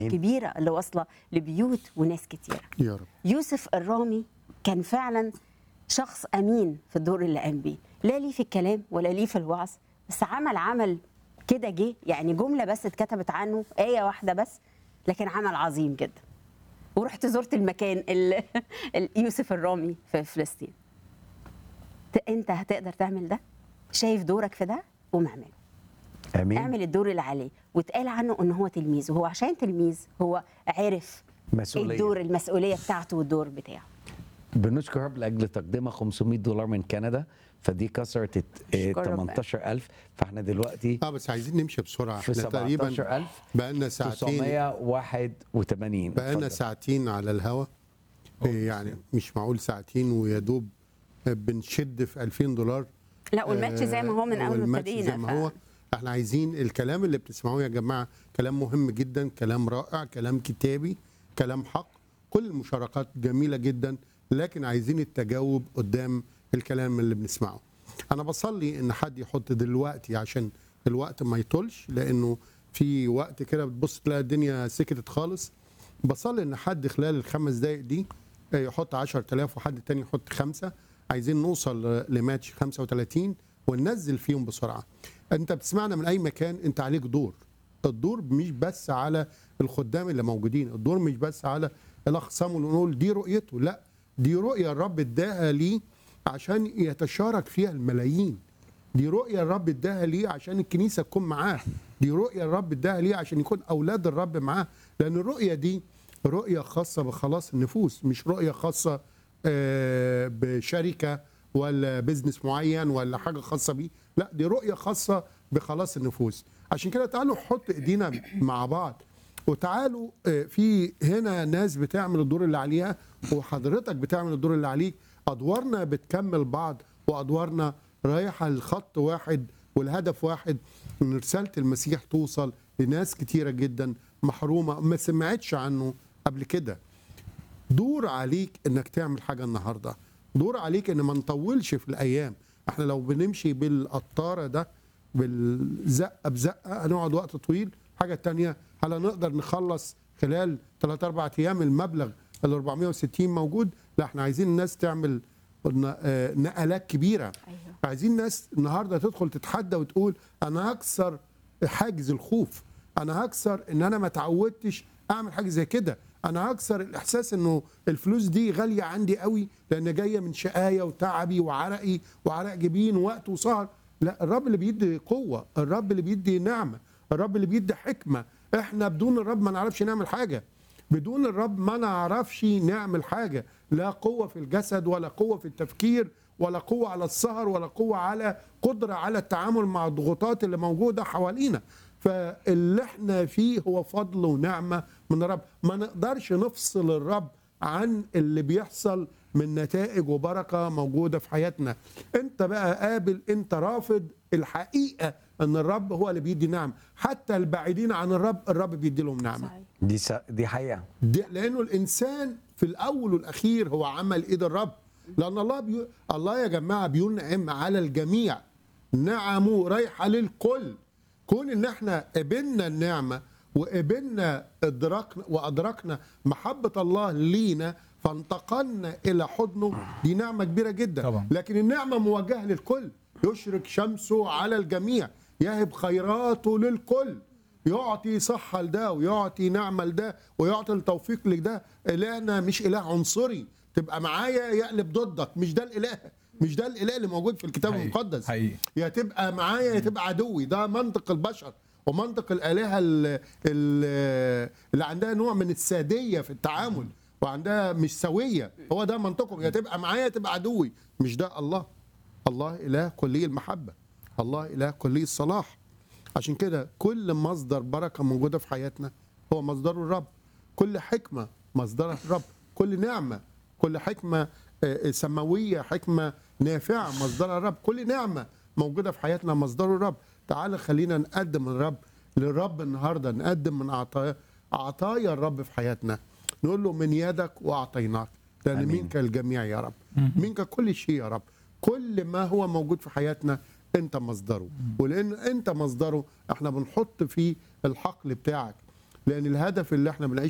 كبيره اللي واصله لبيوت وناس كتيره يا رب يوسف الرامي كان فعلا شخص امين في الدور اللي قام بيه لا ليه في الكلام ولا ليه في الوعظ بس عمل عمل كده جه يعني جمله بس اتكتبت عنه ايه واحده بس لكن عمل عظيم جدا ورحت زرت المكان ال- ال- يوسف الرامي في فلسطين ت- انت هتقدر تعمل ده شايف دورك في ده قوم اعمله امين اعمل الدور اللي عليه واتقال عنه ان هو تلميذ وهو عشان تلميذ هو عرف مسؤولية. الدور المسؤوليه بتاعته والدور بتاعه بنشكر رب لاجل تقديمها 500 دولار من كندا فدي كسرت ال- آه، أشكر ربنا. 18000 فاحنا دلوقتي اه بس عايزين نمشي بسرعه في احنا تقريبا 17000 بقالنا ساعتين 981 بقالنا اتفضل. ساعتين على الهوا إيه يعني مش معقول ساعتين ويا دوب بنشد في 2000 دولار لا والماتش زي ما هو من اول ما والماتش ابتدينا زي ما هو احنا عايزين الكلام اللي بتسمعوه يا جماعه كلام مهم جدا كلام رائع كلام كتابي كلام حق كل المشاركات جميله جدا لكن عايزين التجاوب قدام الكلام اللي بنسمعه انا بصلي ان حد يحط دلوقتي عشان الوقت ما يطولش لانه في وقت كده بتبص تلاقي الدنيا سكتت خالص بصلي ان حد خلال الخمس دقائق دي يحط 10000 وحد تاني يحط خمسة عايزين نوصل لماتش 35 وننزل فيهم بسرعه انت بتسمعنا من اي مكان انت عليك دور الدور مش بس على الخدام اللي موجودين الدور مش بس على الاخ صامويل ونقول دي رؤيته لا دي رؤيه الرب اداها ليه عشان يتشارك فيها الملايين دي رؤية الرب اداها ليه عشان الكنيسة تكون معاه دي رؤية الرب اداها ليه عشان يكون أولاد الرب معاه لأن الرؤية دي رؤية خاصة بخلاص النفوس مش رؤية خاصة آه، بشركة ولا بزنس معين ولا حاجة خاصة بيه لا دي رؤية خاصة بخلاص النفوس عشان كده تعالوا نحط ايدينا مع بعض وتعالوا آه، في هنا ناس بتعمل الدور اللي عليها وحضرتك بتعمل الدور اللي عليك ادوارنا بتكمل بعض وادوارنا رايحه لخط واحد والهدف واحد ان رساله المسيح توصل لناس كتيره جدا محرومه ما سمعتش عنه قبل كده دور عليك انك تعمل حاجه النهارده دور عليك ان ما نطولش في الايام احنا لو بنمشي بالقطاره ده بالزقه بزقه هنقعد وقت طويل حاجه تانية هل هنقدر نخلص خلال 3 4 ايام المبلغ ال 460 موجود لا احنا عايزين الناس تعمل ن- آه، نقلات كبيره أيوه. عايزين ناس النهارده تدخل تتحدى وتقول انا هكسر حاجز الخوف انا هكسر ان انا ما اتعودتش اعمل حاجه زي كده انا هكسر الاحساس انه الفلوس دي غاليه عندي قوي لان جايه من شقايه وتعبي وعرقي وعرق جبين ووقت وسهر لا الرب اللي بيدي قوه الرب اللي بيدي نعمه الرب اللي بيدي حكمه احنا بدون الرب ما نعرفش نعمل حاجه بدون الرب ما نعرفش نعمل حاجة لا قوة في الجسد ولا قوة في التفكير ولا قوة على السهر ولا قوة على قدرة على التعامل مع الضغوطات اللي موجودة حوالينا فاللي احنا فيه هو فضل ونعمة من الرب ما نقدرش نفصل الرب عن اللي بيحصل من نتائج وبركة موجودة في حياتنا انت بقى قابل انت رافض الحقيقة ان الرب هو اللي بيدي نعم حتى البعيدين عن الرب الرب بيدي لهم نعمة صحيح. دي س... دي حقيقه دي لانه الانسان في الاول والاخير هو عمل ايد الرب لان الله بيو... الله يا جماعه بينعم على الجميع نعمه رايحه للكل كون ان احنا قبلنا النعمه وقبلنا ادراكنا وادركنا محبه الله لينا فانتقلنا الى حضنه دي نعمه كبيره جدا طبعا. لكن النعمه موجهه للكل يشرق شمسه على الجميع يهب خيراته للكل يعطي صحة لده ويعطي نعمة لده ويعطي التوفيق لده إلهنا مش إله عنصري تبقى معايا يقلب ضدك مش ده الإله مش ده الإله اللي موجود في الكتاب حقيقي. المقدس حقيقي. يا تبقى معايا يا تبقى عدوي ده منطق البشر ومنطق الآلهة ال- ال- اللي عندها نوع من السادية في التعامل وعندها مش سوية هو ده منطقهم يا تبقى معايا يا تبقى عدوي مش ده الله الله إله كلي المحبة الله إله كلي الصلاح عشان كده كل مصدر بركة موجودة في حياتنا هو مصدره الرب كل حكمة مصدرها الرب كل نعمة كل حكمة آه، سماوية حكمة نافعة مصدرها الرب كل نعمة موجودة في حياتنا مصدره الرب تعال خلينا نقدم الرب للرب النهاردة نقدم من عطايا عطايا الرب في حياتنا نقول له من يدك وأعطيناك لأن آمين. منك الجميع يا رب منك كل شيء يا رب كل ما هو موجود في حياتنا انت مصدره ولان انت مصدره احنا بنحط فيه الحقل بتاعك لان الهدف اللي احنا بنعيش